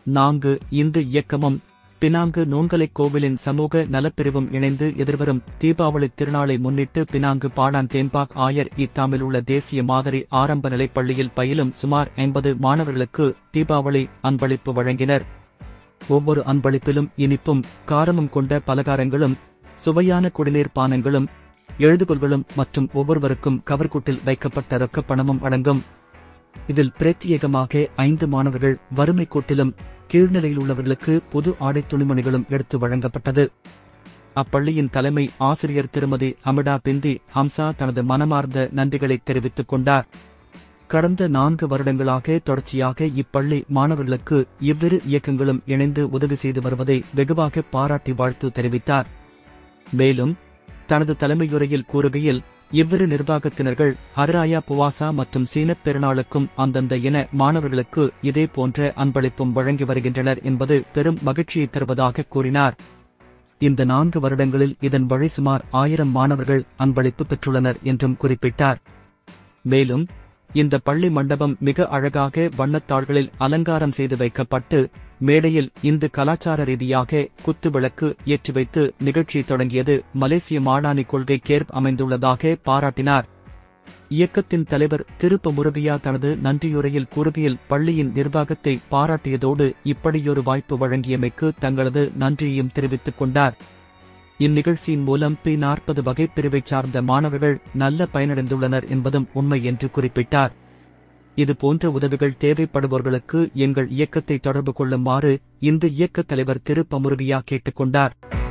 நான்கு இந்து இயக்கமும் பினாங்கு நூன்கலை கோவிலின் சமூக நலப்பிரிவும் இணைந்து எதிர்வரும் தீபாவளி திருநாளை முன்னிட்டு பினாங்கு பாடான் தேம்பாக் ஆயர் இத்தாமில் உள்ள தேசிய மாதிரி ஆரம்ப நிலைப் பள்ளியில் பயிலும் சுமார் ஐம்பது மாணவர்களுக்கு தீபாவளி அன்பளிப்பு வழங்கினர் ஒவ்வொரு அன்பளிப்பிலும் இனிப்பும் காரமும் கொண்ட பலகாரங்களும் சுவையான குடிநீர் பானங்களும் எழுதுகோள்களும் மற்றும் ஒவ்வொருவருக்கும் கவர்கூட்டில் வைக்கப்பட்ட ரொக்கப் பணமும் அடங்கும் இதில் பிரத்யேகமாக ஐந்து மாணவர்கள் வறுமை கோட்டிலும் கீழ்நிலையில் உள்ளவர்களுக்கு புது ஆடைத் துணிமணிகளும் எடுத்து வழங்கப்பட்டது அப்பள்ளியின் தலைமை ஆசிரியர் திருமதி அமிடா பிந்தி ஹம்சா தனது மனமார்ந்த நன்றிகளை தெரிவித்துக் கொண்டார் கடந்த நான்கு வருடங்களாக தொடர்ச்சியாக இப்பள்ளி மாணவர்களுக்கு இவ்விரு இயக்கங்களும் இணைந்து உதவி செய்து வருவதை வெகுவாக பாராட்டி வாழ்த்து தெரிவித்தார் மேலும் தனது தலைமையுரையில் கூறுகையில் இவ்விரு நிர்வாகத்தினர்கள் ஹரிராயா புவாசா மற்றும் சீனப் பெருநாளுக்கும் அந்தந்த இன மாணவர்களுக்கு இதே போன்ற அன்பளிப்பும் வழங்கி வருகின்றனர் என்பது பெரும் மகிழ்ச்சியை தருவதாக கூறினார் இந்த நான்கு வருடங்களில் இதன் வழி சுமார் ஆயிரம் மாணவர்கள் அன்பளிப்பு பெற்றுள்ளனர் என்றும் குறிப்பிட்டார் மேலும் இந்த பள்ளி மண்டபம் மிக அழகாக வண்ணத்தாள்களில் அலங்காரம் செய்து வைக்கப்பட்டு மேடையில் இந்து கலாச்சார ரீதியாக குத்துவிளக்கு ஏற்றி வைத்து நிகழ்ச்சி தொடங்கியது மலேசிய மாடானி கொள்கை கேர்ப் அமைந்துள்ளதாக பாராட்டினார் இயக்கத்தின் தலைவர் திருப்ப முருகையா தனது நன்றியுரையில் கூறுகையில் பள்ளியின் நிர்வாகத்தை பாராட்டியதோடு இப்படியொரு வாய்ப்பு வழங்கியமைக்கு தங்களது நன்றியையும் தெரிவித்துக் கொண்டார் இந்நிகழ்ச்சியின் மூலம் பி நாற்பது வகை பிரிவைச் சார்ந்த மாணவர்கள் நல்ல பயனடைந்துள்ளனர் என்பதும் உண்மை என்று குறிப்பிட்டார் இது போன்ற உதவிகள் தேவைப்படுபவர்களுக்கு எங்கள் இயக்கத்தை தொடர்பு கொள்ளுமாறு இந்த இயக்கத் தலைவர் திரு பமுருகியா கேட்டுக் கொண்டார்